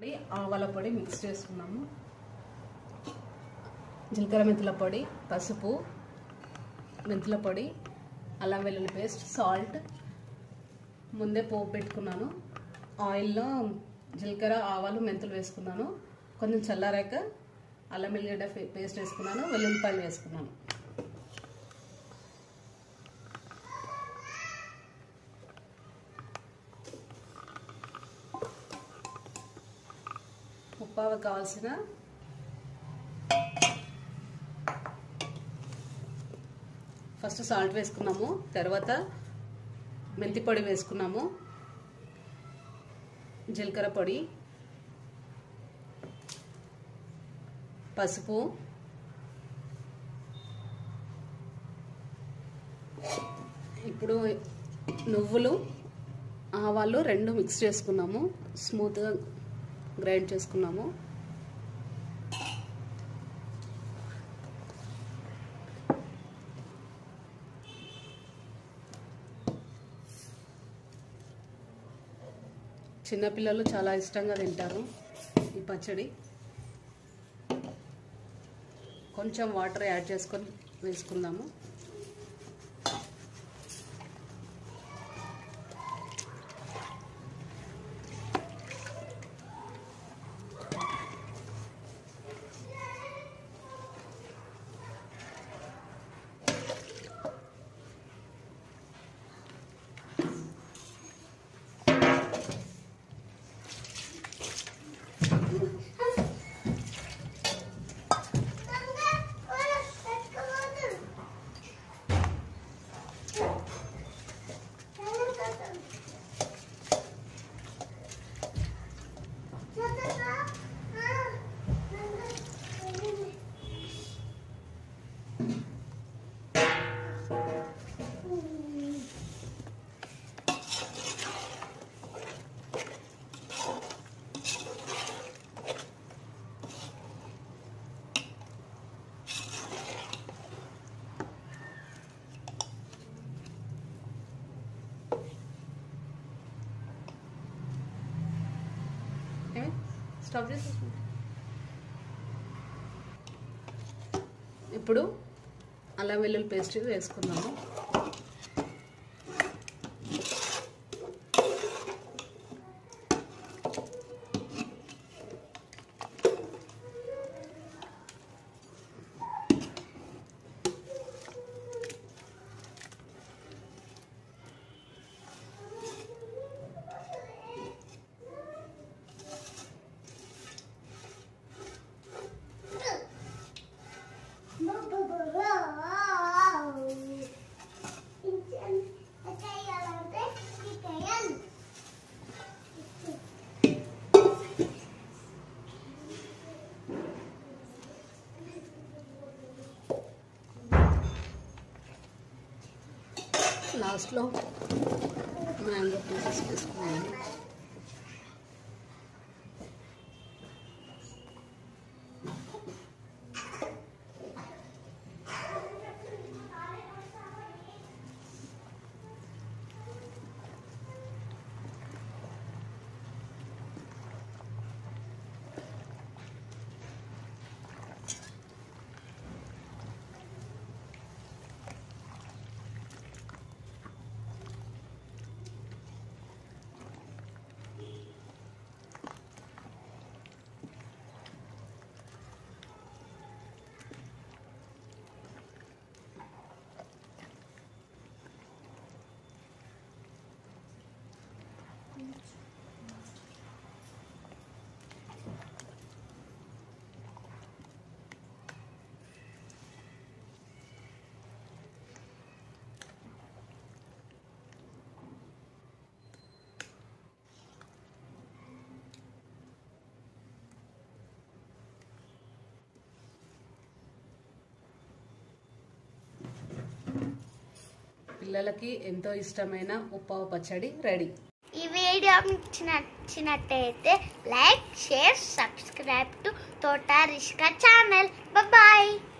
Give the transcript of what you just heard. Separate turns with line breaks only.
ఆవాల పొడి మిక్స్ చేసుకున్నాము జీలకర్ర మెంతుల పొడి పసుపు మెంతుల పొడి అల్లం వెల్లుల్లి పేస్ట్ సాల్ట్ ముందే పోపు పెట్టుకున్నాను ఆయిల్లో జీలకర్ర ఆవాలు మెంతులు వేసుకున్నాను కొంచెం చల్లారాక అల్లం వెల్లిగడ్డ పేస్ట్ వేసుకున్నాను వెల్లుల్లిపాయలు వేసుకున్నాను ఉప్పావ కావాల్సిన ఫస్ట్ సాల్ట్ వేసుకున్నాము తర్వాత మెంతి పొడి వేసుకున్నాము జీలకర్ర పొడి పసుపు ఇప్పుడు నువ్వులు ఆవాలు రెండు మిక్స్ చేసుకున్నాము స్మూత్గా గ్రైండ్ చేసుకున్నాము చిన్నపిల్లలు చాలా ఇష్టంగా తింటారు ఈ పచ్చడి కొంచెం వాటర్ యాడ్ చేసుకొని వేసుకుందాము స్టవ్ చేసేసి ఇప్పుడు అల్లం వెల్లుల్లి పేస్ట్ వేసుకుందాము లాస్ట్లో మ్యాంగో పీసెస్ వేసుకున్నాను పిల్లలకి ఎంతో ఇష్టమైన ఉప్పావు పచ్చడి రెడీ
ఈ వీడియో మీకు నచ్చినట్టయితే లైక్ షేర్ సబ్స్క్రైబ్ టు తోట రిష్కా ఛానల్ బాయ్